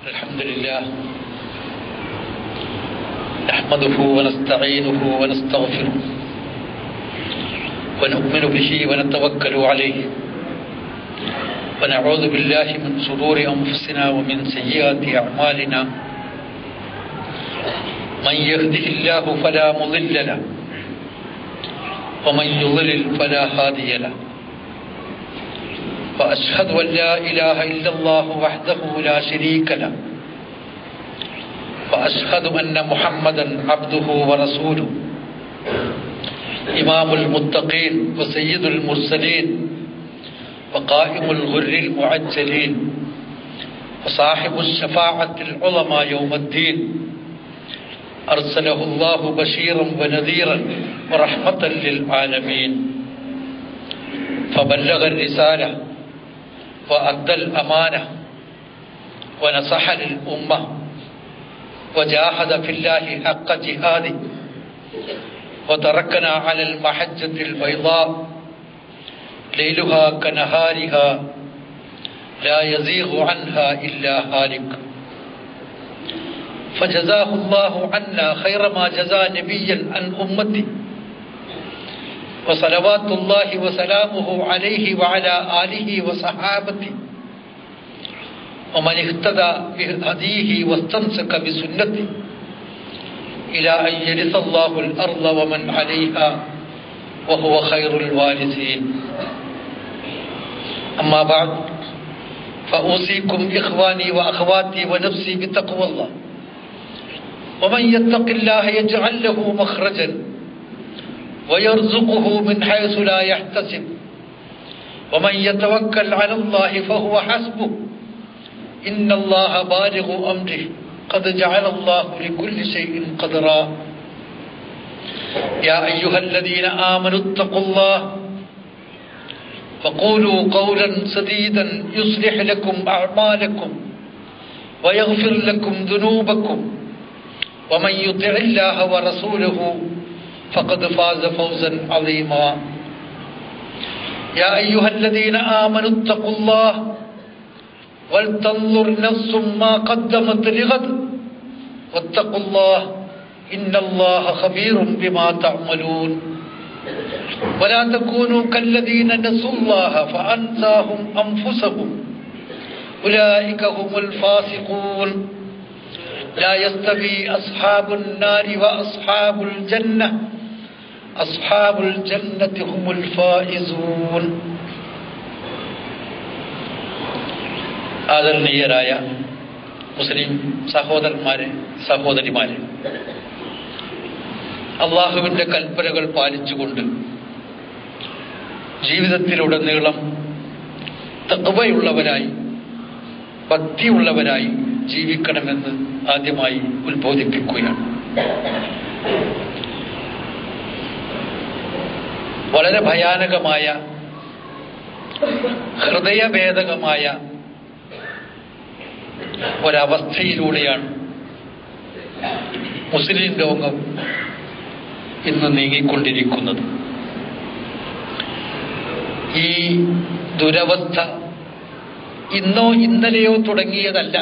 الحمد لله نحمده ونستعينه ونستغفره ونؤمن به ونتوكل عليه ونعوذ بالله من شرور أنفسنا ومن سيئات أعمالنا من يهده الله فلا مضل له ومن يضلل فلا هادي له وأشهد أن لا إله إلا الله وحده لا شريك له وأشهد أن محمدا عبده ورسوله إمام المتقين وسيد المرسلين وقائم الغر المعجلين وصاحب الشفاعة العظمى يوم الدين أرسله الله بشيرا ونذيرا ورحمة للعالمين فبلغ الرسالة وأدى الأمانة ونصح للأمة وجاهد في الله حق جهاده وتركنا على المحجة البيضاء ليلها كنهارها لا يزيغ عنها إلا هالك فجزاه الله عنا خير ما جزى نبيا عن أمته وصلوات الله وسلامه عليه وعلى آله وصحابته ومن اهتدى بهديه واستمسك بسنته إلى أن يرث الله الأرض ومن عليها وهو خير الوارثين أما بعد فأوصيكم إخواني وأخواتي ونفسي بتقوى الله ومن يتق الله يجعل له مخرجا ويرزقه من حيث لا يحتسب ومن يتوكل على الله فهو حسبه إن الله بالغ أمره قد جعل الله لكل شيء قدرا يا أيها الذين آمنوا اتقوا الله وقولوا قولا سديدا يصلح لكم أعمالكم ويغفر لكم ذنوبكم ومن يطع الله ورسوله فقد فاز فوزا عظيما يا أيها الذين آمنوا اتقوا الله ولتنظر نفس ما قدمت لغد واتقوا الله إن الله خبير بما تعملون ولا تكونوا كالذين نسوا الله فأنساهم أنفسهم أولئك هم الفاسقون لا يستوي أصحاب النار وأصحاب الجنة أصحاب الجنة هم الفائزون ആദരണീയരായ മുസ്ലിം സഹോദരന്മാരെ സഹോദരിമാരെ അള്ളാഹുവിൻ്റെ കൽപ്പനകൾ പാലിച്ചുകൊണ്ട് ജീവിതത്തിലുടനീളം തകവയുള്ളവരായി ഭക്തിയുള്ളവരായി ജീവിക്കണമെന്ന് ആദ്യമായി ഉത്ബോധിപ്പിക്കുകയാണ് വളരെ ഭയാനകമായ ഹൃദയഭേദകമായ ഒരവസ്ഥയിലൂടെയാണ് മുസ്ലിം ലോകം ഇന്ന് നീങ്ങിക്കൊണ്ടിരിക്കുന്നത് ഈ ദുരവസ്ഥ ഇന്നോ ഇന്നലെയോ തുടങ്ങിയതല്ല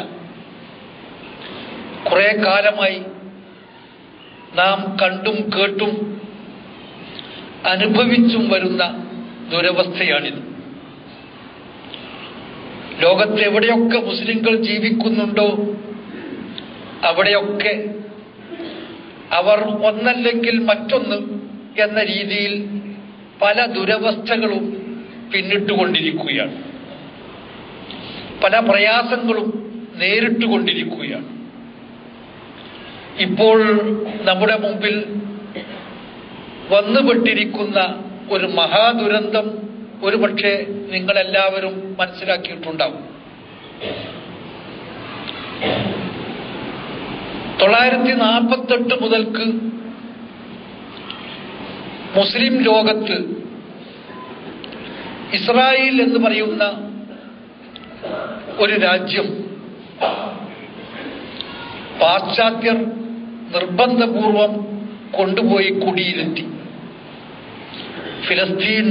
കുറെ കാലമായി നാം കണ്ടും കേട്ടും അനുഭവിച്ചും വരുന്ന ദുരവസ്ഥയാണിത് ലോകത്ത് എവിടെയൊക്കെ മുസ്ലിങ്ങൾ ജീവിക്കുന്നുണ്ടോ അവിടെയൊക്കെ അവർ ഒന്നല്ലെങ്കിൽ മറ്റൊന്ന് എന്ന രീതിയിൽ പല ദുരവസ്ഥകളും പിന്നിട്ടുകൊണ്ടിരിക്കുകയാണ് പല പ്രയാസങ്ങളും നേരിട്ടുകൊണ്ടിരിക്കുകയാണ് ഇപ്പോൾ നമ്മുടെ മുമ്പിൽ വന്നുപെട്ടിരിക്കുന്ന ഒരു മഹാദുരന്തം ഒരുപക്ഷെ നിങ്ങളെല്ലാവരും മനസ്സിലാക്കിയിട്ടുണ്ടാവും തൊള്ളായിരത്തി നാൽപ്പത്തെട്ട് മുതൽക്ക് മുസ്ലിം ലോകത്ത് ഇസ്രായേൽ എന്ന് പറയുന്ന ഒരു രാജ്യം പാശ്ചാത്യർ നിർബന്ധപൂർവം കൊണ്ടുപോയി കുടിയിരുത്തി ഫിലസ്തീൻ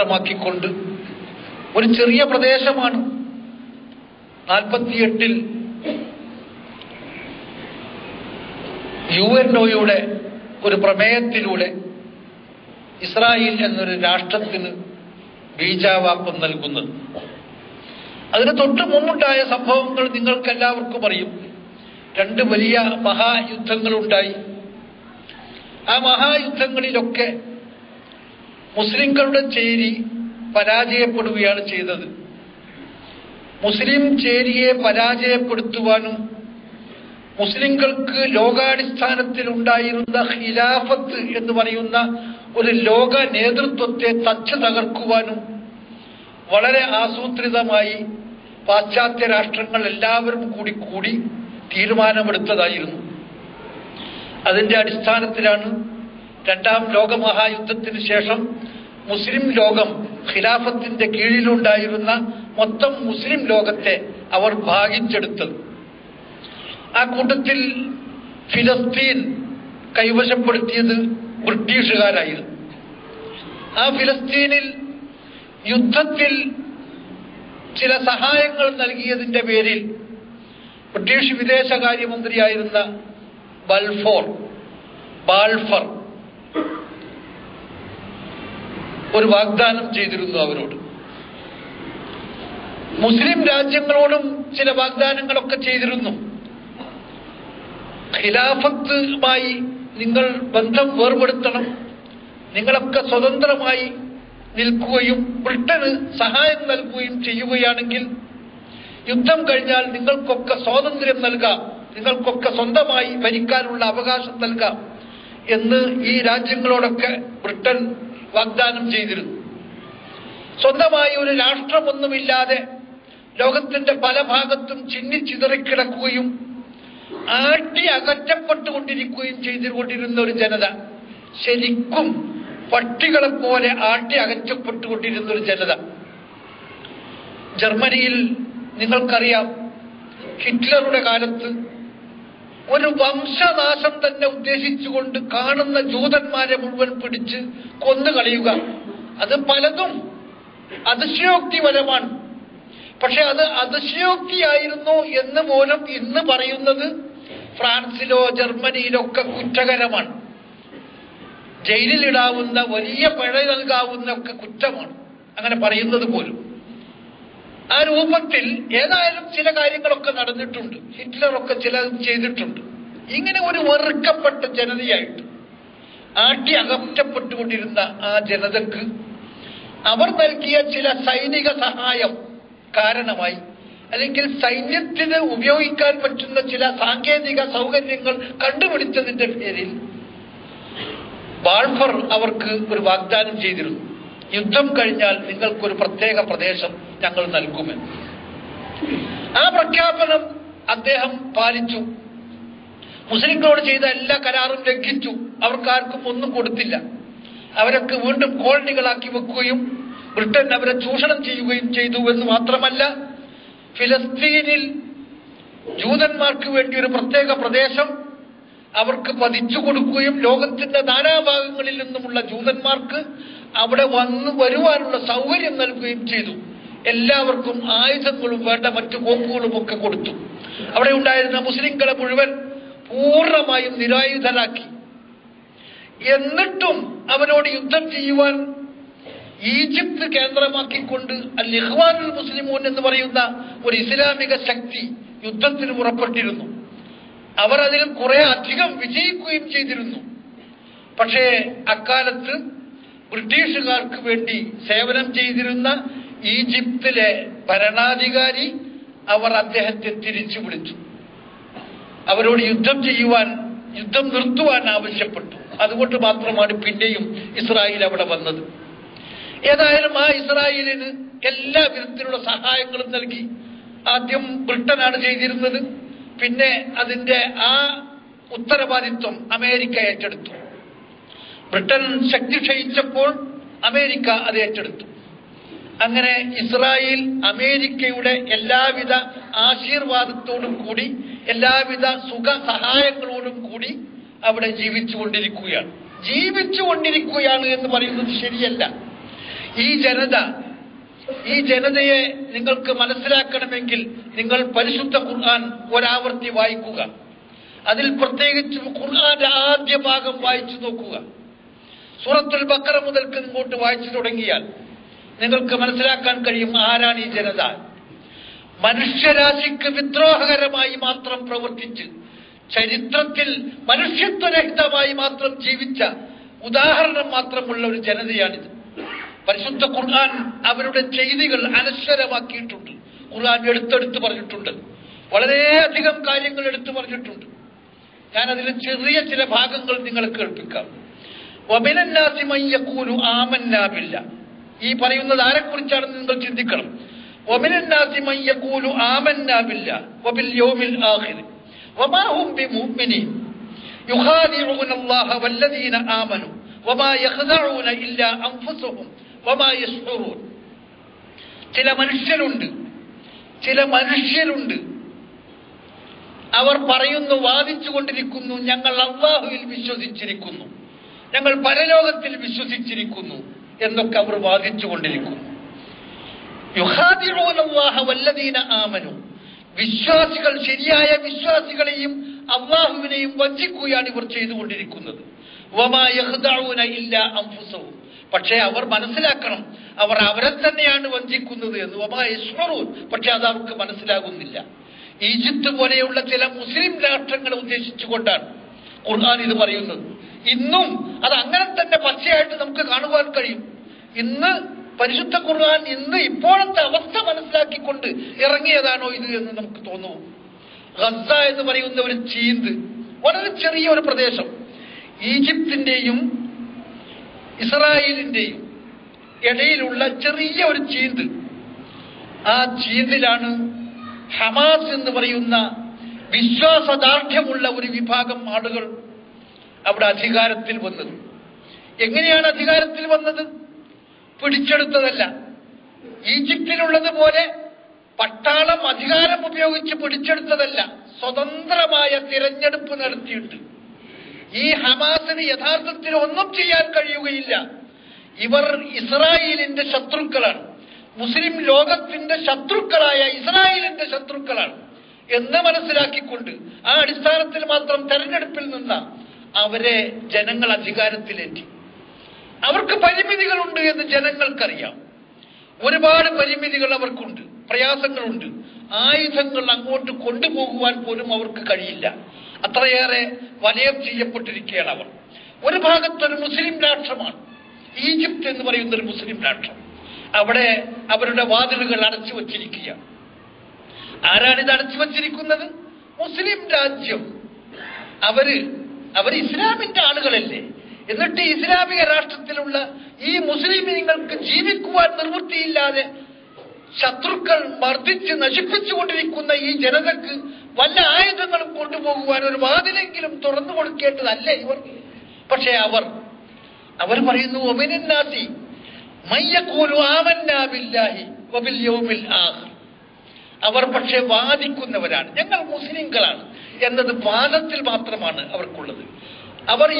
കേന്ദ്രമാക്കിക്കൊണ്ട് ഒരു ചെറിയ പ്രദേശമാണ് നാൽപ്പത്തിയെട്ടിൽ യു എൻ ഒയുടെ ഒരു പ്രമേയത്തിലൂടെ ഇസ്രായേൽ എന്നൊരു രാഷ്ട്രത്തിന് ബീജാവാപ്പം നൽകുന്നത് അതിന് തൊട്ട് മുമ്പുണ്ടായ സംഭവങ്ങൾ നിങ്ങൾക്ക് എല്ലാവർക്കും അറിയും രണ്ട് വലിയ മഹായുദ്ധങ്ങളുണ്ടായി ആ മഹായുദ്ധങ്ങളിലൊക്കെ മുസ്ലിങ്ങളുടെ ചേരി പരാജയപ്പെടുകയാണ് ചെയ്തത് മുസ്ലിം ചേരിയെ പരാജയപ്പെടുത്തുവാനും മുസ്ലിങ്ങൾക്ക് ലോകാടിസ്ഥാനത്തിൽ ഉണ്ടായിരുന്ന ഖിലാഫത്ത് എന്ന് പറയുന്ന ഒരു ലോക നേതൃത്വത്തെ തച്ചു തകർക്കുവാനും വളരെ ആസൂത്രിതമായി പാശ്ചാത്യ രാഷ്ട്രങ്ങൾ എല്ലാവരും കൂടി കൂടി തീരുമാനമെടുത്തതായിരുന്നു അതിന്റെ അടിസ്ഥാനത്തിലാണ് രണ്ടാം ലോകമഹായുദ്ധത്തിന് ശേഷം മുസ്ലിം ലോകം ഖിലാഫത്തിന്റെ കീഴിലുണ്ടായിരുന്ന മൊത്തം മുസ്ലിം ലോകത്തെ അവർ ഭാഗിച്ചെടുത്തത് ആ കൂട്ടത്തിൽ ഫിലസ്തീൻ കൈവശപ്പെടുത്തിയത് ബ്രിട്ടീഷുകാരായിരുന്നു ആ ഫിലസ്തീനിൽ യുദ്ധത്തിൽ ചില സഹായങ്ങൾ നൽകിയതിന്റെ പേരിൽ ബ്രിട്ടീഷ് വിദേശകാര്യമന്ത്രിയായിരുന്ന ബൽഫോർ ബാൾഫർ ഒരു വാഗ്ദാനം ചെയ്തിരുന്നു അവരോട് മുസ്ലിം രാജ്യങ്ങളോടും ചില വാഗ്ദാനങ്ങളൊക്കെ ചെയ്തിരുന്നു ഖിലാഫത്തുമായി നിങ്ങൾ ബന്ധം വേർപെടുത്തണം നിങ്ങളൊക്കെ സ്വതന്ത്രമായി നിൽക്കുകയും ബ്രിട്ടന് സഹായം നൽകുകയും ചെയ്യുകയാണെങ്കിൽ യുദ്ധം കഴിഞ്ഞാൽ നിങ്ങൾക്കൊക്കെ സ്വാതന്ത്ര്യം നൽകാം നിങ്ങൾക്കൊക്കെ സ്വന്തമായി ഭരിക്കാനുള്ള അവകാശം നൽകാം എന്ന് ഈ രാജ്യങ്ങളോടൊക്കെ ബ്രിട്ടൻ വാഗ്ദാനം ചെയ്തിരുന്നു സ്വന്തമായി ഒരു രാഷ്ട്രമൊന്നുമില്ലാതെ ലോകത്തിന്റെ പല ഭാഗത്തും ചിന്നിച്ചിതറിക്കിടക്കുകയും ആട്ടി അകറ്റപ്പെട്ടുകൊണ്ടിരിക്കുകയും ചെയ്തുകൊണ്ടിരുന്ന ഒരു ജനത ശരിക്കും പട്ടികളെ പോലെ ആട്ടി അകറ്റപ്പെട്ടുകൊണ്ടിരുന്ന ഒരു ജനത ജർമ്മനിയിൽ നിങ്ങൾക്കറിയാം ഹിറ്റ്ലറുടെ കാലത്ത് ഒരു വംശനാശം തന്നെ ഉദ്ദേശിച്ചുകൊണ്ട് കാണുന്ന ജൂതന്മാരെ മുഴുവൻ പിടിച്ച് കൊന്നുകളയുക അത് പലതും അതിശയോക്തിപരമാണ് പക്ഷെ അത് അതിശയോക്തിയായിരുന്നു എന്ന് പോലും ഇന്ന് പറയുന്നത് ഫ്രാൻസിലോ ജർമ്മനിയിലോ ഒക്കെ കുറ്റകരമാണ് ജയിലിലിടാവുന്ന വലിയ പിഴ നൽകാവുന്ന ഒക്കെ കുറ്റമാണ് അങ്ങനെ പറയുന്നത് പോലും ആ രൂപത്തിൽ ഏതായാലും ചില കാര്യങ്ങളൊക്കെ നടന്നിട്ടുണ്ട് ഹിറ്റ്ലറൊക്കെ ചിലതും ചെയ്തിട്ടുണ്ട് ഇങ്ങനെ ഒരു വെറുക്കപ്പെട്ട ജനതയായിട്ട് ആട്ടി അകറ്റപ്പെട്ടുകൊണ്ടിരുന്ന ആ ജനതക്ക് അവർ നൽകിയ ചില സൈനിക സഹായം കാരണമായി അല്ലെങ്കിൽ സൈന്യത്തിന് ഉപയോഗിക്കാൻ പറ്റുന്ന ചില സാങ്കേതിക സൗകര്യങ്ങൾ കണ്ടുപിടിച്ചതിന്റെ പേരിൽ ബാൾഫർ അവർക്ക് ഒരു വാഗ്ദാനം ചെയ്തിരുന്നു യുദ്ധം കഴിഞ്ഞാൽ നിങ്ങൾക്കൊരു പ്രത്യേക പ്രദേശം ഞങ്ങൾ നൽകുമെന്ന് ആ പ്രഖ്യാപനം അദ്ദേഹം പാലിച്ചു മുസ്ലിങ്ങളോട് ചെയ്ത എല്ലാ കരാറും ലംഘിച്ചു അവർക്കാർക്കും ഒന്നും കൊടുത്തില്ല അവരൊക്കെ വീണ്ടും കോളനികളാക്കി വെക്കുകയും ബ്രിട്ടൻ അവരെ ചൂഷണം ചെയ്യുകയും ചെയ്തു എന്ന് മാത്രമല്ല ഫിലസ്തീനിൽ ജൂതന്മാർക്ക് വേണ്ടി ഒരു പ്രത്യേക പ്രദേശം അവർക്ക് പതിച്ചു കൊടുക്കുകയും ലോകത്തിന്റെ നാനാഭാഗങ്ങളിൽ നിന്നുമുള്ള ജൂതന്മാർക്ക് അവിടെ വന്നു വരുവാനുള്ള സൗകര്യം നൽകുകയും ചെയ്തു എല്ലാവർക്കും ആയുധങ്ങളും വേണ്ട മറ്റു കോപ്പുകളും ഒക്കെ കൊടുത്തു അവിടെ ഉണ്ടായിരുന്ന മുസ്ലിങ്ങളെ മുഴുവൻ പൂർണ്ണമായും നിരായുധരാക്കി എന്നിട്ടും അവരോട് യുദ്ധം ചെയ്യുവാൻ ഈജിപ്ത് കേന്ദ്രമാക്കിക്കൊണ്ട് അൽ ഇഹ്വാനുൽ മുസ്ലിമൂൻ എന്ന് പറയുന്ന ഒരു ഇസ്ലാമിക ശക്തി യുദ്ധത്തിന് പുറപ്പെട്ടിരുന്നു അവർ അതിൽ കുറെ അധികം വിജയിക്കുകയും ചെയ്തിരുന്നു പക്ഷേ അക്കാലത്ത് ബ്രിട്ടീഷുകാർക്ക് വേണ്ടി സേവനം ചെയ്തിരുന്ന ഈജിപ്തിലെ ഭരണാധികാരി അവർ അദ്ദേഹത്തെ തിരിച്ചു വിളിച്ചു അവരോട് യുദ്ധം ചെയ്യുവാൻ യുദ്ധം നിർത്തുവാൻ ആവശ്യപ്പെട്ടു അതുകൊണ്ട് മാത്രമാണ് പിന്നെയും ഇസ്രായേൽ അവിടെ വന്നത് ഏതായാലും ആ ഇസ്രായേലിന് എല്ലാ വിധത്തിലുള്ള സഹായങ്ങളും നൽകി ആദ്യം ബ്രിട്ടനാണ് ചെയ്തിരുന്നത് പിന്നെ അതിന്റെ ആ ഉത്തരവാദിത്വം അമേരിക്ക ഏറ്റെടുത്തു ബ്രിട്ടൻ ശക്തി ക്ഷയിച്ചപ്പോൾ അമേരിക്ക അത് ഏറ്റെടുത്തു അങ്ങനെ ഇസ്രായേൽ അമേരിക്കയുടെ എല്ലാവിധ ആശീർവാദത്തോടും കൂടി എല്ലാവിധ സുഖ സഹായങ്ങളോടും കൂടി അവിടെ ജീവിച്ചുകൊണ്ടിരിക്കുകയാണ് ജീവിച്ചുകൊണ്ടിരിക്കുകയാണ് എന്ന് പറയുന്നത് ശരിയല്ല ഈ ജനത ഈ ജനതയെ നിങ്ങൾക്ക് മനസ്സിലാക്കണമെങ്കിൽ നിങ്ങൾ പരിശുദ്ധ ഖുർആൻ ഒരാവർത്തി വായിക്കുക അതിൽ പ്രത്യേകിച്ച് ഖുർആന്റെ ആദ്യ ഭാഗം വായിച്ചു നോക്കുക സൂറത്തുൽ ബക്കറ മുതൽക്ക് ഇങ്ങോട്ട് വായിച്ചു തുടങ്ങിയാൽ നിങ്ങൾക്ക് മനസ്സിലാക്കാൻ കഴിയും ആരാണ് ഈ ജനത മനുഷ്യരാശിക്ക് വിദ്രോഹകരമായി മാത്രം പ്രവർത്തിച്ച് ചരിത്രത്തിൽ മനുഷ്യത്വരഹിതമായി മാത്രം ജീവിച്ച ഉദാഹരണം മാത്രമുള്ള ഒരു ജനതയാണിത് പരിശുദ്ധ ഖുർആൻ അവരുടെ ചെയ്തികൾ അനശ്വരമാക്കിയിട്ടുണ്ട് ഖുർആൻ എടുത്തെടുത്ത് പറഞ്ഞിട്ടുണ്ട് വളരെയധികം കാര്യങ്ങൾ എടുത്തു പറഞ്ഞിട്ടുണ്ട് ഞാൻ അതിൽ ചെറിയ ചില ഭാഗങ്ങൾ നിങ്ങളെ കേൾപ്പിക്കാം വമിനന്നാസി മയ്യക്കൂലു ആമന്നാബില്ല ഈ പറയുന്നത് ആരെക്കുറിച്ചാണെന്ന് നിങ്ങൾ ചിന്തിക്കണം വമിനന്നാസി മയ്യക്കൂലു ആമന്നാബില്ല വബിൽ യൗമിൽ ആഖിർ വമാ ഹും ബിമുഅ്മിനീൻ يخادعون الله والذين آمنوا وما يخدعون إلا أنفسهم وما يشعرون ചില മനുഷ്യരുണ്ട് ചില മനുഷ്യരുണ്ട് അവർ പറയുന്നു വാദിച്ചു കൊണ്ടിരിക്കുന്നു ഞങ്ങൾ അള്ളാഹുവിൽ വിശ്വസിച്ചിരിക്കുന്നു ഞങ്ങൾ പരലോകത്തിൽ വിശ്വസിച്ചിരിക്കുന്നു എന്നൊക്കെ അവർ വാദിച്ചു കൊണ്ടിരിക്കുന്നു യുഹാദിറൂനല്ലാഹ വല്ലദീന ആമനു വിശ്വാസികൾ ശരിയായ വിശ്വാസികളെയും അള്ളാഹുവിനെയും വഞ്ചിക്കുകയാണ് ഇവർ ചെയ്തുകൊണ്ടിരിക്കുന്നത് വമാ യഖ്ദഊന ഇല്ലാ അൻഫുസഹും പക്ഷേ അവർ മനസ്സിലാക്കണം അവർ അവരെ തന്നെയാണ് വഞ്ചിക്കുന്നത് എന്ന് വമാ യശ്വറൂൻ പക്ഷെ അത് അവർക്ക് മനസ്സിലാകുന്നില്ല ഈജിപ്ത് പോലെയുള്ള ചില മുസ്ലിം രാഷ്ട്രങ്ങളെ ഉദ്ദേശിച്ചുകൊണ്ടാണ് ഖുർആൻ ഇത് പറയുന്നത് ഇന്നും അത് അങ്ങനെ തന്നെ പച്ചയായിട്ട് നമുക്ക് കാണുവാൻ കഴിയും ഇന്ന് പരിശുദ്ധ ഖുർആൻ ഇന്ന് ഇപ്പോഴത്തെ അവസ്ഥ മനസ്സിലാക്കിക്കൊണ്ട് ഇറങ്ങിയതാണോ ഇത് എന്ന് നമുക്ക് തോന്നുന്നു ഗസ എന്ന് പറയുന്ന ഒരു ചീന്ത് വളരെ ചെറിയ ഒരു പ്രദേശം ഈജിപ്തിന്റെയും ഇസ്രായേലിന്റെയും ഇടയിലുള്ള ചെറിയ ഒരു ചീന്ത് ആ ചീന്തിലാണ് ഹമാസ് എന്ന് പറയുന്ന വിശ്വാസദാർഢ്യമുള്ള ഒരു വിഭാഗം ആളുകൾ അവിടെ അധികാരത്തിൽ വന്നത് എങ്ങനെയാണ് അധികാരത്തിൽ വന്നത് പിടിച്ചെടുത്തതല്ല ഈജിപ്തിലുള്ളതുപോലെ പട്ടാളം അധികാരം ഉപയോഗിച്ച് പിടിച്ചെടുത്തതല്ല സ്വതന്ത്രമായ തിരഞ്ഞെടുപ്പ് നടത്തിയിട്ട് ഈ ഹമാസിന് യഥാർത്ഥത്തിൽ ഒന്നും ചെയ്യാൻ കഴിയുകയില്ല ഇവർ ഇസ്രായേലിന്റെ ശത്രുക്കളാണ് മുസ്ലിം ലോകത്തിന്റെ ശത്രുക്കളായ ഇസ്രായേലിന്റെ ശത്രുക്കളാണ് എന്ന് മനസ്സിലാക്കിക്കൊണ്ട് ആ അടിസ്ഥാനത്തിൽ മാത്രം തെരഞ്ഞെടുപ്പിൽ നിന്ന അവരെ ജനങ്ങൾ അധികാരത്തിലേറ്റി അവർക്ക് പരിമിതികളുണ്ട് എന്ന് ജനങ്ങൾക്കറിയാം ഒരുപാട് പരിമിതികൾ അവർക്കുണ്ട് പ്രയാസങ്ങളുണ്ട് ആയുധങ്ങൾ അങ്ങോട്ട് കൊണ്ടുപോകുവാൻ പോലും അവർക്ക് കഴിയില്ല അത്രയേറെ വലയം ചെയ്യപ്പെട്ടിരിക്കുകയാണ് അവർ ഒരു ഭാഗത്തൊരു മുസ്ലിം രാഷ്ട്രമാണ് ഈജിപ്ത് എന്ന് പറയുന്ന ഒരു മുസ്ലിം രാഷ്ട്രം അവിടെ അവരുടെ വാതിലുകൾ അടച്ചു വച്ചിരിക്കുകയാണ് ആരാണിത് അടച്ചു വച്ചിരിക്കുന്നത് മുസ്ലിം രാജ്യം അവര് അവർ ഇസ്ലാമിന്റെ ആളുകളല്ലേ എന്നിട്ട് ഇസ്ലാമിക രാഷ്ട്രത്തിലുള്ള ഈ മുസ്ലിമീങ്ങൾക്ക് ജീവിക്കുവാൻ നിവൃത്തിയില്ലാതെ ശത്രുക്കൾ മർദ്ദിച്ച് നശിപ്പിച്ചുകൊണ്ടിരിക്കുന്ന ഈ ജനതക്ക് വല്ല ആയുധങ്ങളും കൊണ്ടുപോകുവാൻ ഒരു വാതിലെങ്കിലും തുറന്നു കൊടുക്കേണ്ടതല്ലേ ഇവർ പക്ഷേ അവർ അവർ പറയുന്നു ഒമിനാസി മയ്യക്കൂലു ആമന്നാബില്ലാഹി വബിൽ യൗമിൽ ആഖിർ അവർ പക്ഷേ വാദിക്കുന്നവരാണ് ഞങ്ങൾ മുസ്ലിങ്ങളാണ് എന്നത് വാദത്തിൽ മാത്രമാണ് അവർക്കുള്ളത് അവർ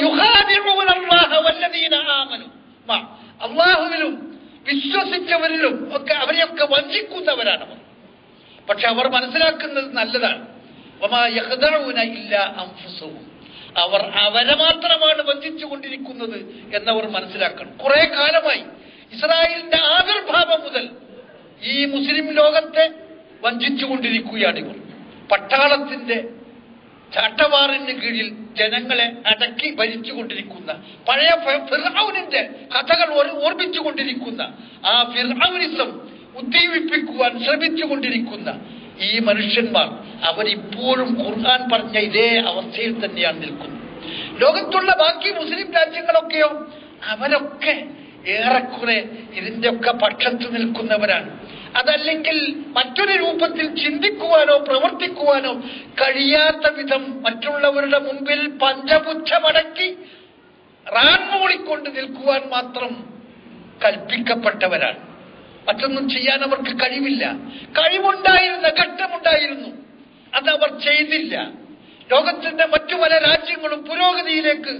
അള്ളാഹുവിലും വിശ്വസിച്ചവരിലും ഒക്കെ അവരെയൊക്കെ വഞ്ചിക്കുന്നവരാണ് അവർ പക്ഷെ അവർ മനസ്സിലാക്കുന്നത് നല്ലതാണ് ഇല്ല അംഫുസവും അവർ അവരെ മാത്രമാണ് വഞ്ചിച്ചു കൊണ്ടിരിക്കുന്നത് എന്നവർ മനസ്സിലാക്കണം കുറെ കാലമായി ഇസ്രായേലിന്റെ ആവിർഭാവം മുതൽ ഈ മുസ്ലിം ലോകത്തെ വഞ്ചിച്ചുകൊണ്ടിരിക്കുകയാണ് ഇവർ പട്ടാളത്തിന്റെ ചാട്ടവാറിന് കീഴിൽ ജനങ്ങളെ അടക്കി ഭരിച്ചുകൊണ്ടിരിക്കുന്ന പഴയ ഫിർഔനിന്റെ കഥകൾ ഓർമ്മിച്ചുകൊണ്ടിരിക്കുന്ന ആ ഫിർഔനിസം ഉദ്ദീപിപ്പിക്കുവാൻ ശ്രമിച്ചുകൊണ്ടിരിക്കുന്ന ഈ മനുഷ്യന്മാർ അവരിപ്പോഴും ഖുർആൻ പറഞ്ഞ ഇതേ അവസ്ഥയിൽ തന്നെയാണ് നിൽക്കുന്നത് ലോകത്തുള്ള ബാക്കി മുസ്ലിം രാജ്യങ്ങളൊക്കെയോ അവരൊക്കെ ഏറെക്കുറെ ഇതിന്റെയൊക്കെ പക്ഷത്ത് നിൽക്കുന്നവരാണ് അതല്ലെങ്കിൽ മറ്റൊരു രൂപത്തിൽ ചിന്തിക്കുവാനോ പ്രവർത്തിക്കുവാനോ കഴിയാത്ത വിധം മറ്റുള്ളവരുടെ മുമ്പിൽ പഞ്ചപുച്ഛമടക്കി റാൻമൂളിക്കൊണ്ട് നിൽക്കുവാൻ മാത്രം കൽപ്പിക്കപ്പെട്ടവരാണ് മറ്റൊന്നും ചെയ്യാൻ അവർക്ക് കഴിവില്ല കഴിവുണ്ടായിരുന്ന ഘട്ടമുണ്ടായിരുന്നു അത് അവർ ചെയ്തില്ല ലോകത്തിന്റെ മറ്റു പല രാജ്യങ്ങളും പുരോഗതിയിലേക്ക്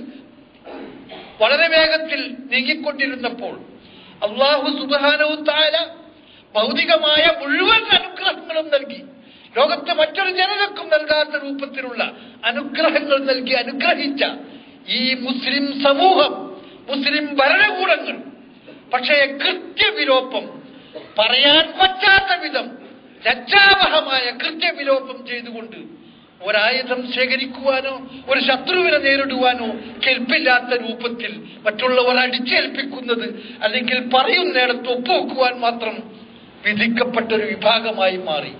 വളരെ വേഗത്തിൽ നീങ്ങിക്കൊണ്ടിരുന്നപ്പോൾ അള്ളാഹു സുബാനവും താല ഭൗതികമായ മുഴുവൻ അനുഗ്രഹങ്ങളും നൽകി ലോകത്തെ മറ്റൊരു ജനതക്കും നൽകാത്ത രൂപത്തിലുള്ള അനുഗ്രഹങ്ങൾ നൽകി അനുഗ്രഹിച്ച ഈ മുസ്ലിം സമൂഹം മുസ്ലിം ഭരണകൂടങ്ങൾ പക്ഷേ കൃത്യവിലോപം പറയാൻ പറ്റാത്ത വിധം ലജ്ജാവഹമായ കൃത്യവിലോപം ചെയ്തുകൊണ്ട് ഒരായുധം ശേഖരിക്കുവാനോ ഒരു ശത്രുവിനെ നേരിടുവാനോ കെൽപ്പില്ലാത്ത രൂപത്തിൽ മറ്റുള്ളവർ അടിച്ചേൽപ്പിക്കുന്നത് അല്ലെങ്കിൽ പറയുന്നിടത്ത് ഒപ്പുവെക്കുവാൻ മാത്രം വിധിക്കപ്പെട്ട ഒരു വിഭാഗമായി മാറി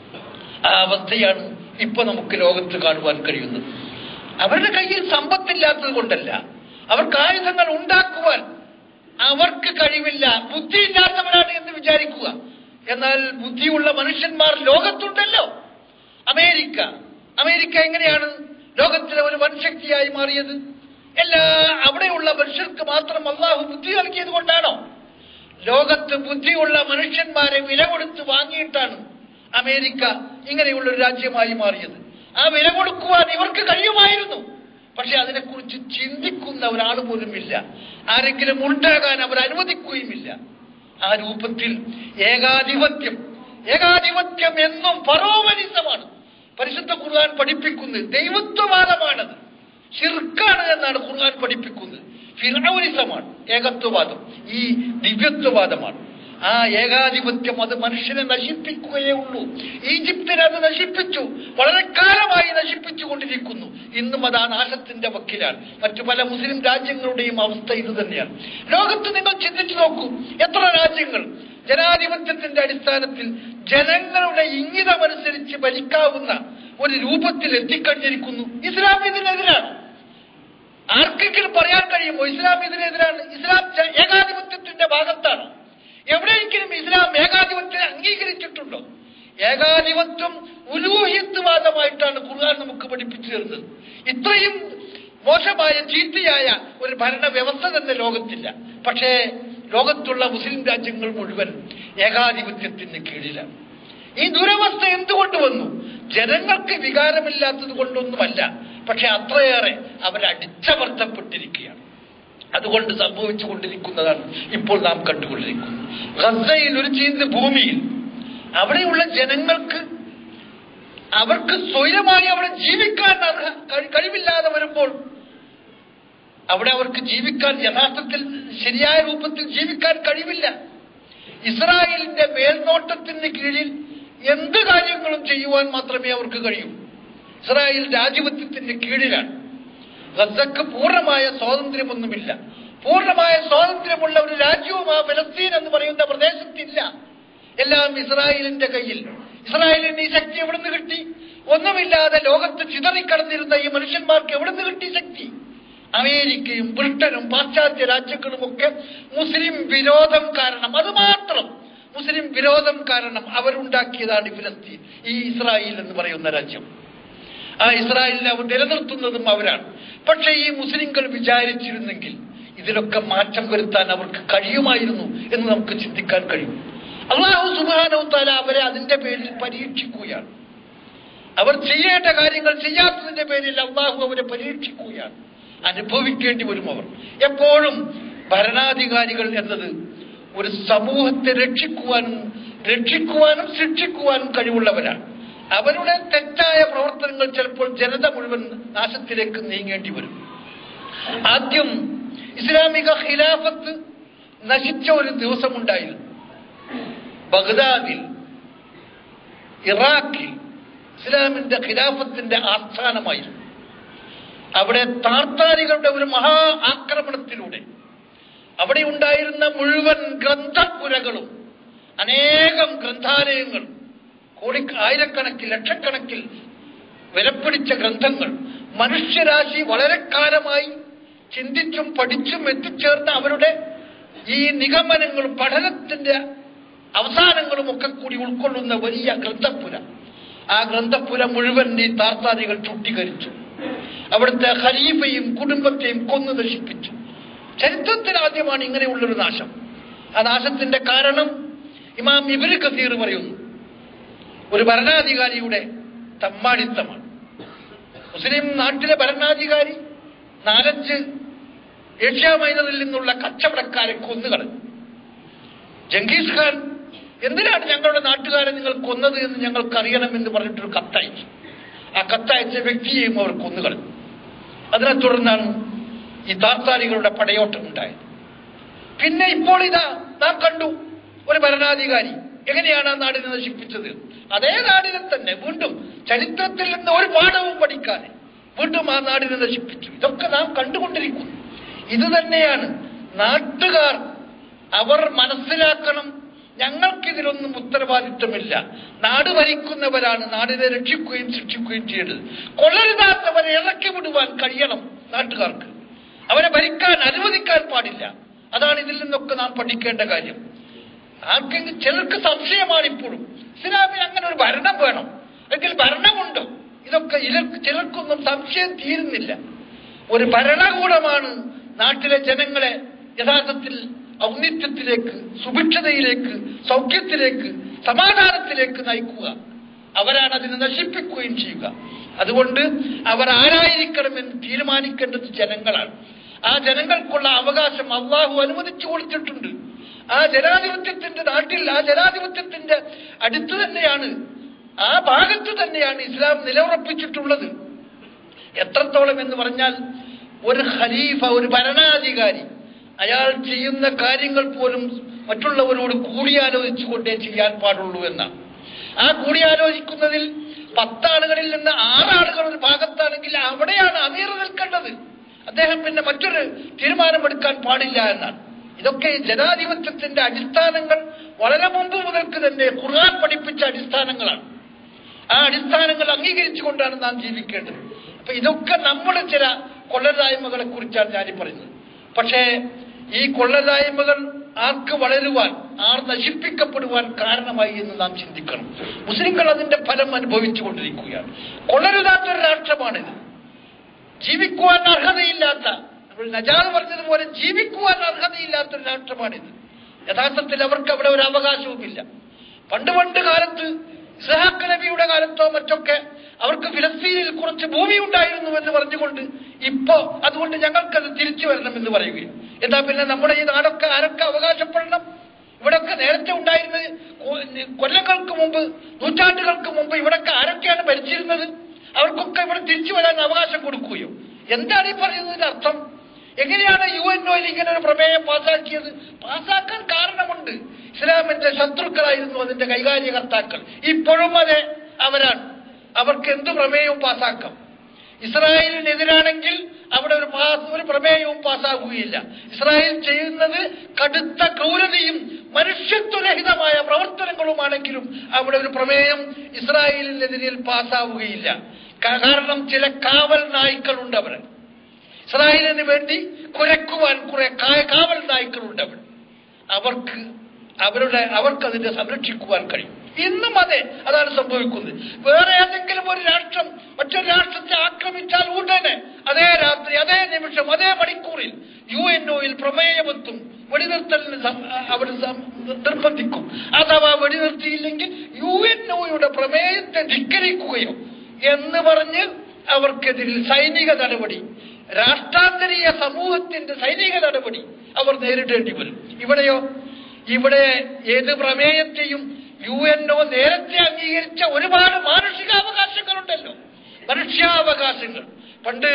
ആ അവസ്ഥയാണ് ഇപ്പൊ നമുക്ക് ലോകത്ത് കാണുവാൻ കഴിയുന്നത് അവരുടെ കയ്യിൽ സമ്പത്തില്ലാത്തത് കൊണ്ടല്ല അവർക്ക് ആയുധങ്ങൾ ഉണ്ടാക്കുവാൻ അവർക്ക് കഴിവില്ല ബുദ്ധിയില്ലാത്തവരാണ് എന്ന് വിചാരിക്കുക എന്നാൽ ബുദ്ധിയുള്ള മനുഷ്യന്മാർ ലോകത്തുണ്ടല്ലോ അമേരിക്ക അമേരിക്ക എങ്ങനെയാണ് ലോകത്തിലെ ഒരു വൻശക്തിയായി മാറിയത് എല്ലാ അവിടെയുള്ള മനുഷ്യർക്ക് മാത്രം അള്ളാഹു ബുദ്ധി നൽകിയത് കൊണ്ടാണോ ലോകത്ത് ബുദ്ധിയുള്ള മനുഷ്യന്മാരെ വില കൊടുത്ത് വാങ്ങിയിട്ടാണ് അമേരിക്ക ഇങ്ങനെയുള്ള ഒരു രാജ്യമായി മാറിയത് ആ വില കൊടുക്കുവാൻ ഇവർക്ക് കഴിയുമായിരുന്നു പക്ഷെ അതിനെക്കുറിച്ച് ചിന്തിക്കുന്ന ഒരാൾ പോലും ഇല്ല ആരെങ്കിലും ഉണ്ടാകാൻ അവർ അനുവദിക്കുകയുമില്ല ആ രൂപത്തിൽ ഏകാധിപത്യം ഏകാധിപത്യം എന്നും പരോമനിസമാണ് പരിശുദ്ധ ഖുർആൻ പഠിപ്പിക്കുന്നത് ദൈവത്വവാദമാണത് ഷിർക്കാണ് എന്നാണ് ഖുർആൻ പഠിപ്പിക്കുന്നത് ഫിറൌനിസമാണ് ഏകത്വവാദം ഈ ദിവ്യത്വവാദമാണ് ആ ഏകാധിപത്യം അത് മനുഷ്യനെ നശിപ്പിക്കുകയേ ഉള്ളൂ ഈജിപ്തിനെ അത് നശിപ്പിച്ചു വളരെ കാലമായി നശിപ്പിച്ചു കൊണ്ടിരിക്കുന്നു ഇന്നും അത് ആ നാശത്തിന്റെ വക്കിലാണ് മറ്റു പല മുസ്ലിം രാജ്യങ്ങളുടെയും അവസ്ഥ ഇത് തന്നെയാണ് ലോകത്ത് നിങ്ങൾ ചിന്തിച്ചു നോക്കൂ എത്ര രാജ്യങ്ങൾ ജനാധിപത്യത്തിന്റെ അടിസ്ഥാനത്തിൽ ജനങ്ങളുടെ ഇംഗിതമനുസരിച്ച് ഭരിക്കാവുന്ന ഒരു രൂപത്തിൽ എത്തിക്കഴിഞ്ഞിരിക്കുന്നു ഇസ്ലാം ഇതിനെതിരാണ് ആർക്കെങ്കിലും പറയാൻ കഴിയുമോ ഇസ്ലാം ഇതിനെതിരാണ് ഇസ്ലാം ജ- ഏകാധിപത്യത്തിന്റെ ഭാഗത്താണ് എവിടെയെങ്കിലും ഇസ്ലാം ഏകാധിപത്യത്തെ അംഗീകരിച്ചിട്ടുണ്ടോ ഏകാധിപത്യം ഉലൂഹിത്വവാദമായിട്ടാണ് ഖുർആൻ നമുക്ക് പഠിപ്പിച്ചു തരുന്നത് ഇത്രയും മോശമായ ചീത്തയായ ഒരു ഭരണ വ്യവസ്ഥ തന്നെ ലോകത്തില്ല പക്ഷേ ലോകത്തുള്ള മുസ്ലിം രാജ്യങ്ങൾ മുഴുവൻ ഏകാധിപത്യത്തിന് കീഴിലാണ് ഈ ദുരവസ്ഥ എന്തുകൊണ്ട് വന്നു ജനങ്ങൾക്ക് വികാരമില്ലാത്തത് കൊണ്ടൊന്നുമല്ല പക്ഷെ അത്രയേറെ അവരടിച്ചമർത്തപ്പെട്ടിരിക്കുകയാണ് അതുകൊണ്ട് സംഭവിച്ചുകൊണ്ടിരിക്കുന്നതാണ് ഇപ്പോൾ നാം കണ്ടുകൊണ്ടിരിക്കുന്നത് ഗസയിൽ ഒരു ചീന്ത് ഭൂമിയിൽ അവിടെയുള്ള ജനങ്ങൾക്ക് അവർക്ക് സ്വയമായി അവിടെ ജീവിക്കാൻ അർഹ- കഴി- കഴിവില്ലാതെ വരുമ്പോൾ അവിടെ അവർക്ക് ജീവിക്കാൻ യഥാർത്ഥത്തിൽ ശരിയായ രൂപത്തിൽ ജീവിക്കാൻ കഴിവില്ല ഇസ്രായേലിന്റെ മേൽനോട്ടത്തിന് കീഴിൽ എന്ത് കാര്യങ്ങളും ചെയ്യുവാൻ മാത്രമേ അവർക്ക് കഴിയൂ ഇസ്രായേൽ രാജ്യത്വത്തിന്റെ കീഴിലാണ് ഗസക്ക് പൂർണ്ണമായ സ്വാതന്ത്ര്യമൊന്നുമില്ല പൂർണ്ണമായ സ്വാതന്ത്ര്യമുള്ള ഒരു രാജ്യവും ആ ഫലസ്തീൻ എന്ന് പറയുന്ന പ്രദേശത്തില്ല എല്ലാം ഇസ്രായേലിന്റെ കയ്യിൽ ഇസ്രായേലിന് ഈ ശക്തി എവിടുന്ന് കിട്ടി ഒന്നുമില്ലാതെ ലോകത്ത് ചിതറിക്കടന്നിരുന്ന ഈ മനുഷ്യന്മാർക്ക് എവിടുന്ന് കിട്ടി ശക്തി അമേരിക്കയും ബ്രിട്ടനും പാശ്ചാത്യ രാജ്യങ്ങളുമൊക്കെ മുസ്ലിം വിരോധം കാരണം അത് മാത്രം മുസ്ലിം വിരോധം കാരണം അവരുണ്ടാക്കിയതാണ് ഈ ഫലസ്തീൻ ഈ ഇസ്രായേൽ എന്ന് പറയുന്ന രാജ്യം ആ ഇസ്രായേലിനെ അവർ നിലനിർത്തുന്നതും അവരാണ് പക്ഷേ ഈ മുസ്ലിങ്ങൾ വിചാരിച്ചിരുന്നെങ്കിൽ ഇതിലൊക്കെ മാറ്റം വരുത്താൻ അവർക്ക് കഴിയുമായിരുന്നു എന്ന് നമുക്ക് ചിന്തിക്കാൻ കഴിയും അള്ളാഹു സുബാനവുത്താല അവരെ അതിന്റെ പേരിൽ പരീക്ഷിക്കുകയാണ് അവർ ചെയ്യേണ്ട കാര്യങ്ങൾ ചെയ്യാത്തതിന്റെ പേരിൽ അള്ളാഹു അവരെ പരീക്ഷിക്കുകയാണ് അനുഭവിക്കേണ്ടി വരും അവർ എപ്പോഴും ഭരണാധികാരികൾ എന്നത് ഒരു സമൂഹത്തെ രക്ഷിക്കുവാനും രക്ഷിക്കുവാനും ശിക്ഷിക്കുവാനും കഴിവുള്ളവരാണ് അവരുടെ തെറ്റായ പ്രവർത്തനങ്ങൾ ചിലപ്പോൾ ജനത മുഴുവൻ നാശത്തിലേക്ക് നീങ്ങേണ്ടി വരും ആദ്യം ഇസ്ലാമിക ഖിലാഫത്ത് നശിച്ച ഒരു ദിവസമുണ്ടായിരുന്നു ബഗ്ദാദിൽ ഇറാഖിൽ ഇസ്ലാമിന്റെ ഖിലാഫത്തിന്റെ ആസ്ഥാനമായിരുന്നു അവിടെ താർത്താരികളുടെ ഒരു മഹാ ആക്രമണത്തിലൂടെ അവിടെ ഉണ്ടായിരുന്ന മുഴുവൻ ഗ്രന്ഥപുരകളും അനേകം ഗ്രന്ഥാലയങ്ങൾ കോടി ആയിരക്കണക്കിൽ ലക്ഷക്കണക്കിൽ വിലപ്പിടിച്ച ഗ്രന്ഥങ്ങൾ മനുഷ്യരാശി വളരെ കാലമായി ചിന്തിച്ചും പഠിച്ചും എത്തിച്ചേർന്ന അവരുടെ ഈ നിഗമനങ്ങളും പഠനത്തിന്റെ അവസാനങ്ങളും ഒക്കെ കൂടി ഉൾക്കൊള്ളുന്ന വലിയ ഗ്രന്ഥപ്പുര ആ ഗ്രന്ഥപ്പുര മുഴുവൻ ഈ താർത്താരികൾ ചുട്ടികരിച്ചു അവിടുത്തെ ഖലീഫയും കുടുംബത്തെയും കൊന്നു നശിപ്പിച്ചു ചരിത്രത്തിൽ ആദ്യമാണ് ഇങ്ങനെയുള്ളൊരു നാശം ആ നാശത്തിന്റെ കാരണം ഇമാം ഇബിന് കസീർ പറയുന്നു ഒരു ഭരണാധികാരിയുടെ തമ്മാടിത്തമാണ് മുസ്ലിം നാട്ടിലെ ഭരണാധികാരി നാലഞ്ച് ഏഷ്യ മൈനറിൽ നിന്നുള്ള കച്ചവടക്കാരെ കൊന്നുകളഞ്ഞു ജംഗീസ് ഖാൻ എന്തിനാണ് ഞങ്ങളുടെ നാട്ടുകാരെ നിങ്ങൾ കൊന്നത് എന്ന് ഞങ്ങൾക്ക് അറിയണമെന്ന് പറഞ്ഞിട്ടൊരു കത്തയച്ചു ആ കത്തയച്ച വ്യക്തിയെയും അവർ കൊന്നുകളഞ്ഞു അതിനെ തുടർന്നാണ് ഈ താത്കാലികളുടെ പടയോട്ടം ഉണ്ടായത് പിന്നെ ഇപ്പോൾ ഇതാ നാം കണ്ടു ഒരു ഭരണാധികാരി എങ്ങനെയാണ് ആ നാടിനെ നശിപ്പിച്ചത് അതേ നാടിനെ തന്നെ വീണ്ടും ചരിത്രത്തിൽ നിന്ന് ഒരു പാഠവും പഠിക്കാതെ വീണ്ടും ആ നാടിനെ നശിപ്പിച്ചു ഇതൊക്കെ നാം കണ്ടുകൊണ്ടിരിക്കുന്നു ഇത് തന്നെയാണ് നാട്ടുകാർ അവർ മനസ്സിലാക്കണം ഞങ്ങൾക്കിതിലൊന്നും ഉത്തരവാദിത്വമില്ല നാട് ഭരിക്കുന്നവരാണ് നാടിനെ രക്ഷിക്കുകയും ശിക്ഷിക്കുകയും ചെയ്യേണ്ടത് കൊള്ളരുതാത്തവരെ ഇറക്കി വിടുവാൻ കഴിയണം നാട്ടുകാർക്ക് അവരെ ഭരിക്കാൻ അനുവദിക്കാൻ പാടില്ല അതാണ് ഇതിൽ നിന്നൊക്കെ നാം പഠിക്കേണ്ട കാര്യം ആർക്കെങ്കിലും ചിലർക്ക് സംശയമാണ് ഇപ്പോഴും ഇസ്ലാമിൽ അങ്ങനെ ഒരു ഭരണം വേണം എങ്കിൽ ഭരണമുണ്ടോ ഇതൊക്കെ ഇലർക്ക് ചിലർക്കൊന്നും സംശയം തീരുന്നില്ല ഒരു ഭരണകൂടമാണ് നാട്ടിലെ ജനങ്ങളെ യഥാർത്ഥത്തിൽ ഔന്നിത്യത്തിലേക്ക് സുഭിക്ഷതയിലേക്ക് സൗഖ്യത്തിലേക്ക് സമാധാനത്തിലേക്ക് നയിക്കുക അവരാണ് അതിനെ നശിപ്പിക്കുകയും ചെയ്യുക അതുകൊണ്ട് അവർ ആരായിരിക്കണമെന്ന് തീരുമാനിക്കേണ്ടത് ജനങ്ങളാണ് ആ ജനങ്ങൾക്കുള്ള അവകാശം അള്ളാഹു അനുവദിച്ചു കൊടുത്തിട്ടുണ്ട് ആ ജനാധിപത്യത്തിന്റെ നാട്ടിൽ ആ ജനാധിപത്യത്തിന്റെ അടുത്ത് തന്നെയാണ് ആ ഭാഗത്ത് തന്നെയാണ് ഇസ്ലാം നിലയുറപ്പിച്ചിട്ടുള്ളത് എത്രത്തോളം എന്ന് പറഞ്ഞാൽ ഒരു ഖലീഫ ഒരു ഭരണാധികാരി അയാൾ ചെയ്യുന്ന കാര്യങ്ങൾ പോലും മറ്റുള്ളവരോട് കൂടിയാലോചിച്ചുകൊണ്ടേ ചെയ്യാൻ പാടുള്ളൂ എന്നാണ് ആ കൂടിയാലോചിക്കുന്നതിൽ പത്താളുകളിൽ നിന്ന് ആറാളുകൾ ഒരു ഭാഗത്താണെങ്കിൽ അവിടെയാണ് അമീർ നിൽക്കേണ്ടത് അദ്ദേഹം പിന്നെ മറ്റൊരു തീരുമാനമെടുക്കാൻ പാടില്ല എന്നാണ് ഇതൊക്കെ ജനാധിപത്യത്തിന്റെ അടിസ്ഥാനങ്ങൾ വളരെ മുമ്പ് മുതൽക്ക് തന്നെ ഖുർആൻ പഠിപ്പിച്ച അടിസ്ഥാനങ്ങളാണ് ആ അടിസ്ഥാനങ്ങൾ അംഗീകരിച്ചുകൊണ്ടാണ് നാം ജീവിക്കേണ്ടത് അപ്പൊ ഇതൊക്കെ നമ്മുടെ ചില കൊള്ളരായ്മകളെ കുറിച്ചാണ് ഞാനീ പറയുന്നത് പക്ഷേ ഈ കൊള്ളരായ്മകൾ ആർക്ക് വളരുവാൻ ആർ നശിപ്പിക്കപ്പെടുവാൻ കാരണമായി എന്ന് നാം ചിന്തിക്കണം മുസ്ലിങ്ങൾ അതിന്റെ ഫലം അനുഭവിച്ചു കൊണ്ടിരിക്കുകയാണ് കൊള്ളരുതാത്തൊരു രാഷ്ട്രമാണിത് ജീവിക്കുവാൻ അർഹതയില്ലാത്ത നമ്മൾ നജാദ് പറഞ്ഞതുപോലെ ജീവിക്കുവാൻ അർഹതയില്ലാത്തൊരു രാഷ്ട്രമാണിത് യഥാർത്ഥത്തിൽ അവർക്ക് അവിടെ ഒരു അവകാശവുമില്ല പണ്ട് പണ്ട് കാലത്ത് ഇസ്ഹാഖ് നബിയുടെ കാലത്തോ മറ്റൊക്കെ അവർക്ക് ഫിലസ്തീനിൽ കുറച്ച് ഭൂമി ഉണ്ടായിരുന്നു എന്ന് പറഞ്ഞുകൊണ്ട് ഇപ്പോ അതുകൊണ്ട് ഞങ്ങൾക്കത് തിരിച്ചു വരണം എന്ന് പറയുകയും എന്താ പിന്നെ നമ്മുടെ ഈ നാടൊക്കെ ആരൊക്കെ അവകാശപ്പെടണം ഇവിടൊക്കെ നേരത്തെ ഉണ്ടായിരുന്നത് കൊ- കൊല്ലങ്ങൾക്ക് മുമ്പ് നൂറ്റാണ്ടുകൾക്ക് മുമ്പ് ഇവിടൊക്കെ ആരൊക്കെയാണ് ഭരിച്ചിരുന്നത് അവർക്കൊക്കെ ഇവിടെ തിരിച്ചു വരാൻ അവകാശം കൊടുക്കുകയോ എന്താണ് ഈ പറയുന്നതിന്റെ അർത്ഥം എങ്ങനെയാണ് യു എൻ ഒയിൽ ഇങ്ങനെ ഒരു പ്രമേയം പാസാക്കിയത് പാസാക്കാൻ കാരണമുണ്ട് ഇസ്ലാമിന്റെ ശത്രുക്കളായിരുന്നു അതിന്റെ കൈകാര്യകർത്താക്കൾ ഇപ്പോഴും അതെ അവരാണ് അവർക്ക് എന്ത് പ്രമേയവും പാസാക്കാം ഇസ്രായേലിനെതിരാണെങ്കിൽ അവിടെ ഒരു പാസ് ഒരു പ്രമേയവും പാസ്സാകുകയില്ല ഇസ്രായേൽ ചെയ്യുന്നത് കടുത്ത ക്രൂരതയും മനുഷ്യത്വരഹിതമായ പ്രവർത്തനങ്ങളുമാണെങ്കിലും അവിടെ ഒരു പ്രമേയം ഇസ്രായേലിനെതിരിൽ പാസ്സാവുകയില്ല കാ- കാരണം ചില കാവൽ നായ്ക്കളുണ്ട് അവിടെ ഇസ്രായേലിന് വേണ്ടി കുരക്കുവാൻ കുറെ കാ- കാവൽ നായ്ക്കളുണ്ട് അവിടെ അവർക്ക് അവരുടെ അവർക്ക് അതിനെ സംരക്ഷിക്കുവാൻ കഴിയും ഇന്നും അതെ അതാണ് സംഭവിക്കുന്നത് വേറെ ഏതെങ്കിലും ഒരു രാഷ്ട്രം മറ്റൊരു രാഷ്ട്രത്തെ ആക്രമിച്ചാൽ ഉടനെ അതേ രാത്രി അതേ നിമിഷം അതേ മണിക്കൂറിൽ യു എൻ ഒയിൽ പ്രമേയമെത്തും വെടിനിർത്തലിന് സം- അവർ സം- നിർബന്ധിക്കും അഥവാ വെടിനിർത്തിയില്ലെങ്കിൽ യു എൻ ഒയുടെ പ്രമേയത്തെ ധിക്കരിക്കുകയോ എന്ന് പറഞ്ഞ് അവർക്കെതിരിൽ സൈനിക നടപടി രാഷ്ട്രാന്തരീയ സമൂഹത്തിന്റെ സൈനിക നടപടി അവർ നേരിടേണ്ടി വരും ഇവിടെയോ ഇവിടെ ഏത് പ്രമേയത്തെയും യു എൻ ഒ നേരത്തെ അംഗീകരിച്ച ഒരുപാട് മാനുഷികാവകാശങ്ങളുണ്ടല്ലോ മനുഷ്യാവകാശങ്ങൾ പണ്ട്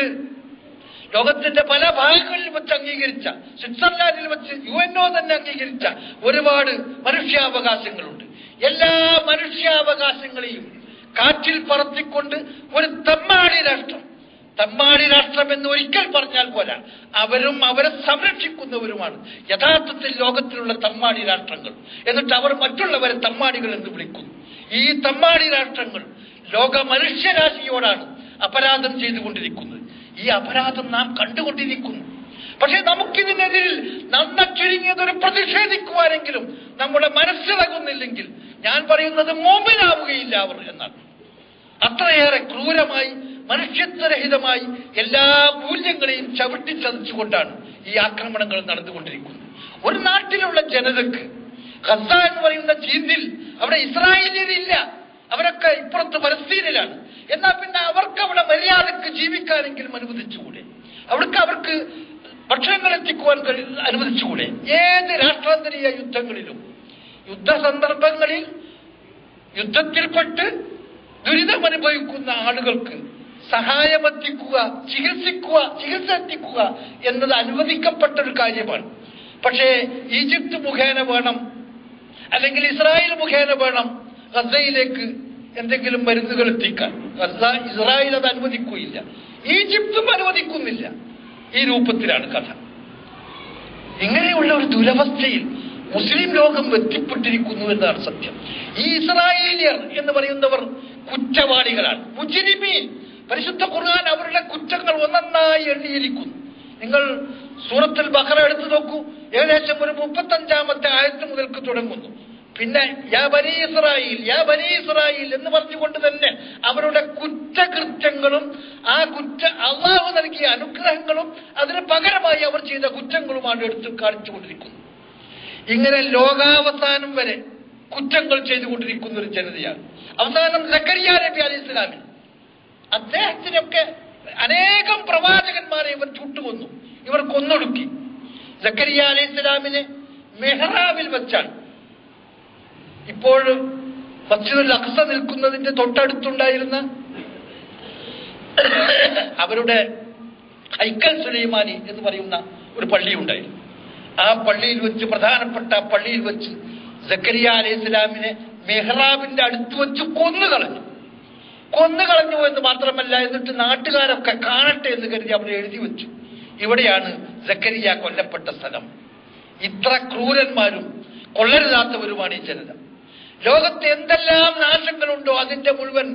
ലോകത്തിന്റെ പല ഭാഗങ്ങളിൽ വെച്ച് അംഗീകരിച്ച സ്വിറ്റ്സർലാൻഡിൽ വെച്ച് യു എൻ ഒ തന്നെ അംഗീകരിച്ച ഒരുപാട് മനുഷ്യാവകാശങ്ങളുണ്ട് എല്ലാ മനുഷ്യാവകാശങ്ങളെയും കാറ്റിൽ പറത്തിക്കൊണ്ട് ഒരു തമ്മാടി രാഷ്ട്രം തമ്മാടി രാഷ്ട്രം എന്ന് ഒരിക്കൽ പറഞ്ഞാൽ പോരാ അവരും അവരെ സംരക്ഷിക്കുന്നവരുമാണ് യഥാർത്ഥത്തിൽ ലോകത്തിലുള്ള തമ്മാടി രാഷ്ട്രങ്ങൾ എന്നിട്ട് അവർ മറ്റുള്ളവരെ തമ്മാടികൾ എന്ന് വിളിക്കുന്നു ഈ തമ്മാടി രാഷ്ട്രങ്ങൾ ലോക മനുഷ്യരാശിയോടാണ് അപരാധം ചെയ്തുകൊണ്ടിരിക്കുന്നത് ഈ അപരാധം നാം കണ്ടുകൊണ്ടിരിക്കുന്നു പക്ഷെ നമുക്കിതിനെതിരിൽ നന്ന ചുരുങ്ങിയതൊരു പ്രതിഷേധിക്കുവാനെങ്കിലും നമ്മുടെ മനസ്സിളകുന്നില്ലെങ്കിൽ ഞാൻ പറയുന്നത് മോമിനാവുകയില്ല അവർ എന്നാണ് അത്രയേറെ ക്രൂരമായി മനുഷ്യത്വരഹിതമായി എല്ലാ മൂല്യങ്ങളെയും ചവിട്ടിച്ചതച്ചുകൊണ്ടാണ് ഈ ആക്രമണങ്ങൾ നടന്നുകൊണ്ടിരിക്കുന്നത് ഒരു നാട്ടിലുള്ള ജനതക്ക് ഖസ എന്ന് പറയുന്ന ചീന്തിൽ അവിടെ ഇസ്രായേലിയരില്ല അവരൊക്കെ ഇപ്പുറത്ത് പലസ്തീനിലാണ് എന്നാൽ പിന്നെ അവർക്ക് അവിടെ മര്യാദക്ക് ജീവിക്കാനെങ്കിലും അനുവദിച്ചുകൂടെ അവർക്ക് അവർക്ക് ഭക്ഷണങ്ങൾ എത്തിക്കുവാൻ കഴി- അനുവദിച്ചുകൂടെ ഏത് രാഷ്ട്രാന്തരീയ യുദ്ധങ്ങളിലും യുദ്ധ സന്ദർഭങ്ങളിൽ യുദ്ധത്തിൽപ്പെട്ട് ദുരിതമനുഭവിക്കുന്ന ആളുകൾക്ക് സഹായമെത്തിക്കുക ചികിത്സിക്കുക ചികിത്സ എത്തിക്കുക എന്നത് അനുവദിക്കപ്പെട്ട ഒരു കാര്യമാണ് പക്ഷേ ഈജിപ്ത് മുഖേന വേണം അല്ലെങ്കിൽ ഇസ്രായേൽ മുഖേന വേണം ഗസയിലേക്ക് എന്തെങ്കിലും മരുന്നുകൾ എത്തിക്കാൻ ഗസ ഇസ്രായേൽ അത് അനുവദിക്കുകയില്ല ഈജിപ്തും അനുവദിക്കുന്നില്ല ഈ രൂപത്തിലാണ് കഥ ഇങ്ങനെയുള്ള ഒരു ദുരവസ്ഥയിൽ മുസ്ലിം ലോകം എത്തിപ്പെട്ടിരിക്കുന്നു എന്നതാണ് സത്യം ഈ ഇസ്രായേലിയർ എന്ന് പറയുന്നവർ കുറ്റവാളികളാണ് മുജിരിമീൻ പരിശുദ്ധ ഖുർആൻ അവരുടെ കുറ്റങ്ങൾ ഒന്നൊന്നായി എണ്ണിയിരിക്കുന്നു നിങ്ങൾ സൂറത്തുൽ ബഹറ എടുത്തു നോക്കൂ ഏകദേശം ഒരു മുപ്പത്തഞ്ചാമത്തെ ആയത്ത് മുതൽക്ക് തുടങ്ങുന്നു പിന്നെ യാ ബനി ഇസ്രായേൽ യാ ബനി ഇസ്രായേൽ എന്ന് പറഞ്ഞുകൊണ്ട് തന്നെ അവരുടെ കുറ്റകൃത്യങ്ങളും ആ കുറ്റ അള്ളാഹു നൽകിയ അനുഗ്രഹങ്ങളും അതിന് പകരമായി അവർ ചെയ്ത കുറ്റങ്ങളുമാണ് എടുത്തു കാണിച്ചുകൊണ്ടിരിക്കുന്നത് ഇങ്ങനെ ലോകാവസാനം വരെ കുറ്റങ്ങൾ ചെയ്തുകൊണ്ടിരിക്കുന്ന ഒരു ജനതയാണ് അവസാനം സക്കരിയ നബി അലി ഇസ്ലാമിൽ അദ്ദേഹത്തിനൊക്കെ അനേകം പ്രവാചകന്മാരെ ഇവർ ചുട്ടുകൊന്നു ഇവർ കൊന്നൊടുക്കി സക്കരിയ അലി ഇസ്ലാമിനെ മെഹ്റാബിൽ വെച്ചാണ് ഇപ്പോൾ മസ്ജിദുൽ അഖ്സ നിൽക്കുന്നതിന്റെ തൊട്ടടുത്തുണ്ടായിരുന്ന അവരുടെ ഹൈക്കൽ സുലൈമാനി എന്ന് പറയുന്ന ഒരു പള്ളി ഉണ്ടായിരുന്നു ആ പള്ളിയിൽ വെച്ച് പ്രധാനപ്പെട്ട ആ പള്ളിയിൽ വെച്ച് സക്കരിയ അലൈഹി ഇസ്ലാമിനെ മെഹ്റാബിന്റെ അടുത്ത് വെച്ച് കൊന്നു കളഞ്ഞു കൊന്നു കളഞ്ഞു എന്ന് മാത്രമല്ല എന്നിട്ട് നാട്ടുകാരൊക്കെ കാണട്ടെ എന്ന് കരുതി അവിടെ എഴുതി വെച്ചു ഇവിടെയാണ് സക്കരിയ കൊല്ലപ്പെട്ട സ്ഥലം ഇത്ര ക്രൂരന്മാരും കൊള്ളരുതാത്തവരുമാണ് ഈ ജനത ലോകത്ത് എന്തെല്ലാം നാശങ്ങളുണ്ടോ അതിന്റെ മുഴുവൻ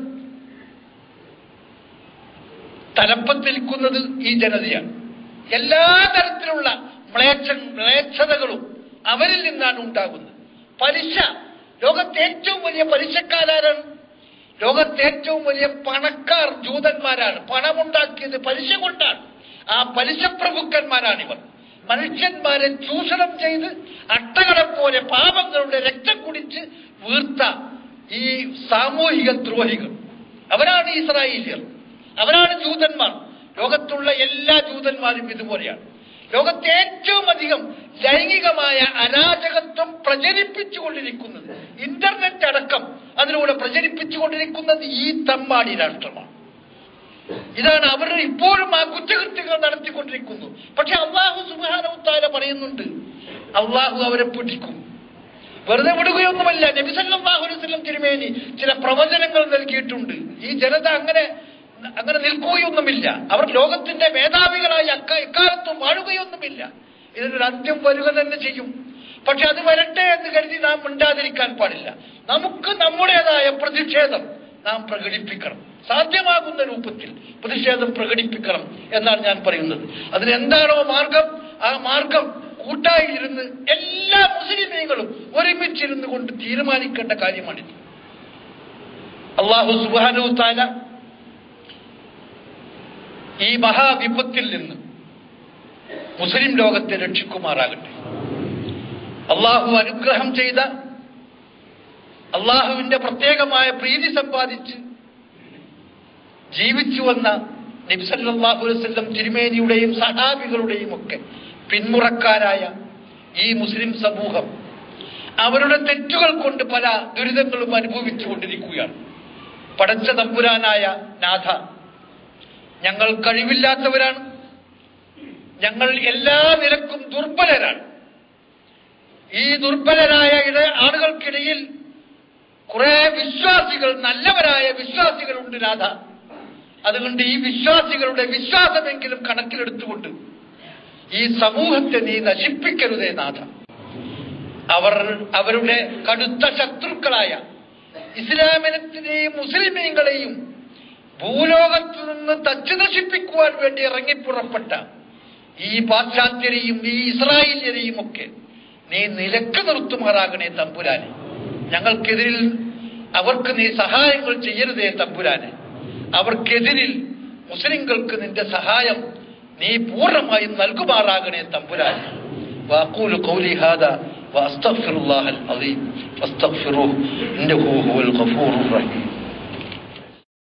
തലപ്പത്തിരിക്കുന്നത് ഈ ജനതയാണ് എല്ലാ തരത്തിലുള്ള മ്ലേച്ഛ മ്ലേച്ഛതകളും അവരിൽ നിന്നാണ് ഉണ്ടാകുന്നത് പലിശ ലോകത്തെ ഏറ്റവും വലിയ പലിശക്കാരാരാണ് ലോകത്തെ ഏറ്റവും വലിയ പണക്കാർ ജൂതന്മാരാണ് പണമുണ്ടാക്കിയത് പലിശ കൊണ്ടാണ് ആ പലിശ പ്രഭുക്കന്മാരാണിവർ മനുഷ്യന്മാരെ ചൂഷണം ചെയ്ത് അട്ടകളെ പോലെ പാപങ്ങളുടെ രക്തം കുടിച്ച് വീർത്ത ഈ സാമൂഹിക ദ്രോഹികൾ അവരാണ് ഇസ്രായേലിയർ അവരാണ് ജൂതന്മാർ ലോകത്തുള്ള എല്ലാ ജൂതന്മാരും ഇതുപോലെയാണ് ലോകത്തെ ഏറ്റവും അധികം ലൈംഗികമായ അരാജകത്വം പ്രചരിപ്പിച്ചുകൊണ്ടിരിക്കുന്നത് ഇന്റർനെറ്റ് അടക്കം അതിലൂടെ പ്രചരിപ്പിച്ചുകൊണ്ടിരിക്കുന്നത് ഈ തമ്മാടി രാഷ്ട്രമാണ് ഇതാണ് അവർ ഇപ്പോഴും ആ കുറ്റകൃത്യങ്ങൾ നടത്തിക്കൊണ്ടിരിക്കുന്നു പക്ഷെ അള്ളാഹു സുബാനവുത്താര പറയുന്നുണ്ട് അള്ളാഹു അവരെ പിടിക്കും വെറുതെ വിടുകയൊന്നുമല്ല നബിസല്ലാഹു വസ്ലം തിരുമേനി ചില പ്രവചനങ്ങൾ നൽകിയിട്ടുണ്ട് ഈ ജനത അങ്ങനെ അങ്ങനെ നിൽക്കുകയൊന്നുമില്ല അവർ ലോകത്തിന്റെ മേധാവികളായി അക്ക എക്കാലത്തും വാഴുകയൊന്നുമില്ല ഇതിനൊരു അന്ത്യം വരിക തന്നെ ചെയ്യും പക്ഷെ അത് വരട്ടെ എന്ന് കരുതി നാം മിണ്ടാതിരിക്കാൻ പാടില്ല നമുക്ക് നമ്മുടേതായ പ്രതിഷേധം നാം പ്രകടിപ്പിക്കണം സാധ്യമാകുന്ന രൂപത്തിൽ പ്രതിഷേധം പ്രകടിപ്പിക്കണം എന്നാണ് ഞാൻ പറയുന്നത് അതിനെന്താണോ മാർഗം ആ മാർഗം കൂട്ടായി ഇരുന്ന് എല്ലാ മുസ്ലിമീങ്ങളും ഒരുമിച്ചിരുന്ന് കൊണ്ട് തീരുമാനിക്കേണ്ട കാര്യമാണിത് അള്ളാഹു സുബാനു താല ഈ മഹാവിപത്തിൽ നിന്ന് മുസ്ലിം ലോകത്തെ രക്ഷിക്കുമാറാകട്ടെ അള്ളാഹു അനുഗ്രഹം ചെയ്ത അള്ളാഹുവിന്റെ പ്രത്യേകമായ പ്രീതി സമ്പാദിച്ച് ജീവിച്ചു വന്ന നബ്സല്ലാഹു വസ്ല്ലം തിരുമേനിയുടെയും സഹാബികളുടെയും ഒക്കെ പിന്മുറക്കാരായ ഈ മുസ്ലിം സമൂഹം അവരുടെ തെറ്റുകൾ കൊണ്ട് പല ദുരിതങ്ങളും അനുഭവിച്ചു കൊണ്ടിരിക്കുകയാണ് പടച്ച തമ്പുരാനായ നാഥ ഞങ്ങൾ കഴിവില്ലാത്തവരാണ് ഞങ്ങൾ എല്ലാ നിലക്കും ദുർബലരാണ് ഈ ദുർബലരായ ഇട ആളുകൾക്കിടയിൽ കുറെ വിശ്വാസികൾ നല്ലവരായ വിശ്വാസികളുണ്ട് രാധ അതുകൊണ്ട് ഈ വിശ്വാസികളുടെ വിശ്വാസമെങ്കിലും കണക്കിലെടുത്തുകൊണ്ട് ഈ സമൂഹത്തെ നീ നശിപ്പിക്കരുതേ നാഥ അവർ അവരുടെ കടുത്ത ശത്രുക്കളായ ഇസ്ലാമിനത്തിനെയും മുസ്ലിമീങ്ങളെയും ഭൂലോകത്തു നിന്ന് തച്ചു നശിപ്പിക്കുവാൻ വേണ്ടി ഇറങ്ങിപ്പുറപ്പെട്ട ഈ പാശ്ചാത്യരെയും ഈ ഇസ്രായേലിയരെയും ഒക്കെ നീ നിലക്ക് നിർത്തുമാറാകണേ തമ്പുരാനെ ഞങ്ങൾക്കെതിരിൽ അവർക്ക് നീ സഹായങ്ങൾ ചെയ്യരുതേ തമ്പുരാനെ അവർക്കെതിരിൽ മുസ്ലിങ്ങൾക്ക് നിന്റെ സഹായം നീ പൂർണ്ണമായും നൽകുമാറാകണേ തമ്പുരാനെ واقول قولي هذا واستغفر الله العظيم فاستغفروه انه هو الغفور الرحيم